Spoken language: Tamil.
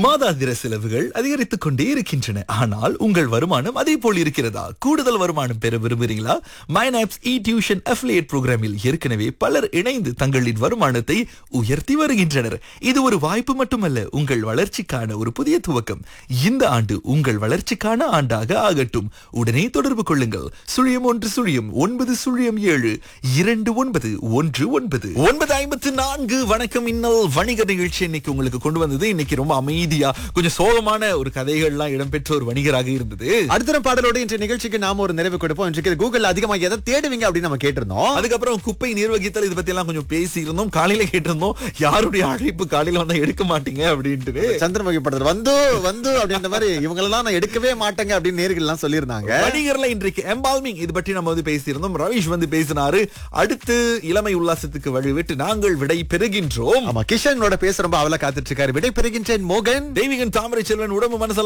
மாதாந்திர செலவுகள் அதிகரித்துக் கொண்டே இருக்கின்றன ஆனால் உங்கள் வருமானம் அதே போல் இருக்கிறதா கூடுதல் வருமானம் பெற விரும்புகிறீங்களா மைனாப்ஸ் இ டியூஷன் அஃபிலியேட் புரோகிராமில் ஏற்கனவே பலர் இணைந்து தங்களின் வருமானத்தை உயர்த்தி வருகின்றனர் இது ஒரு வாய்ப்பு மட்டுமல்ல உங்கள் வளர்ச்சிக்கான ஒரு புதிய துவக்கம் இந்த ஆண்டு உங்கள் வளர்ச்சிக்கான ஆண்டாக ஆகட்டும் உடனே தொடர்பு கொள்ளுங்கள் சுழியம் ஒன்று சுழியம் ஒன்பது சுழியம் ஏழு இரண்டு ஒன்பது ஒன்று ஒன்பது ஒன்பது ஐம்பத்து நான்கு வணக்கம் இன்னல் வணிக நிகழ்ச்சி இன்னைக்கு உங்களுக்கு கொண்டு வந்தது இன்னைக்கு ரொம்ப அமைதியா கொஞ்சம் சோகமான ஒரு கதைகள்லாம் இடம்பெற்ற ஒரு வணிகராக இருந்தது அடுத்த பாடலோட இன்றைய நிகழ்ச்சிக்கு நாம ஒரு நிறைவு கொடுப்போம் இன்றைக்கு கூகுள் அதிகமா எதை தேடுவீங்க அப்படின்னு நம்ம கேட்டிருந்தோம் அதுக்கப்புறம் குப்பை நிர்வகித்தல் இதை பத்தி எல்லாம் கொஞ்சம் பேசி இருந்தோம் காலையில கேட்டிருந்தோம் யாருடைய அழைப்பு காலையில வந்தா எடுக்க மாட்டீங்க அப்படின்ட்டு சந்திரமுகி படத்துல வந்து வந்து அப்படின்ற மாதிரி இவங்களெல்லாம் நான் எடுக்கவே மாட்டேங்க அப்படின்னு நேர்கள் எல்லாம் சொல்லியிருந்தாங்க வணிகர்ல இன்றைக்கு எம்பால்மிங் இது பற்றி நம்ம வந்து பேசியிருந்தோம் ரவீஷ் வந்து பேசினாரு அடுத்து இளமை உல்லாசத்துக்கு வழிவிட்டு நாங்கள் விடை பெறுகின்றோம் ஆமா கிஷனோட பேச ரொம்ப அவல காத்துட்டு இருக்காரு விடை பெறுகின்றேன் மோகன் தெய்வீகன் தாமரை செல்வன் உடம்பு மனசு